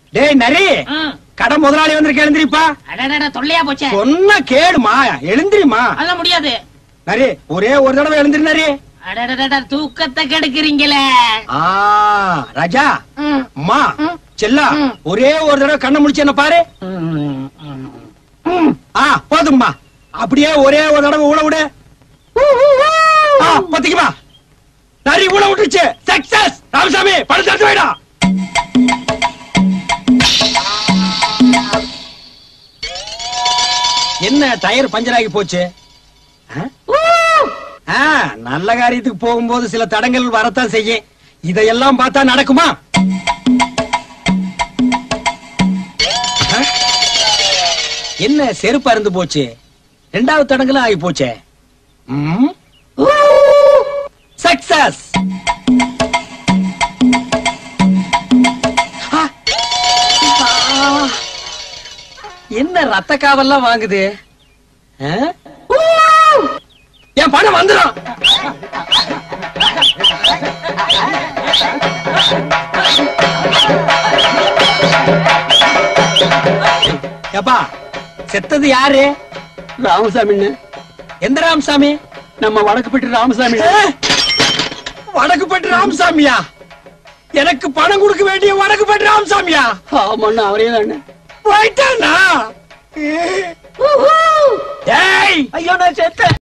டேய் நரி ம். கடை முதலாளி வந்திருக்க எழுந்திரிப்பா அடடட தொல்லையா போச்சே சொன்ன கேடுமா எழுந்திரிமா அதெல்லாம் முடியாது நரி ஒரே ஒரு தடவை எழுந்திரி நரி அடடட தூக்கத்தை கெடுக்குறீங்களே ஆ ராஜா ம். அம்மா ம். செல்லா ம். ஒரே ஒரு தடவை கண்ணை முடிச்சு என்ன பாரு ம், ம். ம். ஆ போதும்மா அப்படியே ஒரே ஒரு தடவை ஊழ விடு ஆ பத்திக்குமா நரி ஊழ விட்டுருச்சு சக்சஸ் ராமசாமி பணத்தை எடுத்து வைடா என்ன டயர் பஞ்சர் ஆகி போச்சு ஆ? ஆ, நல்ல காரியத்துக்கு போகும்போது சில தடங்கள் வரத்தான் செய்யும் இதையெல்லாம் பார்த்தா நடக்குமா ஆ? என்ன செருப்பு அருந்து போச்சு ரெண்டாவது தடங்களும் ஆகி போச்சே சக்சஸ் என்ன ரத்த காவல்லாம் வாங்குது ஆ? என் பணம் வந்துடும் ஏப்பா செத்தது யாரு ராமசாமின்னு எந்த ராமசாமி நம்ம வடக்குப்பட்டி ராமசாமி ஏ? வடக்குப்பட்டு ராமசாமியா எனக்கு பணம் கொடுக்க வேண்டிய வடக்குப்பட்டு ராமசாமியா ஆமாண்ணா அவரே தானே போயிட்டானா ஏய் ஐயோ நான் செத்தேன்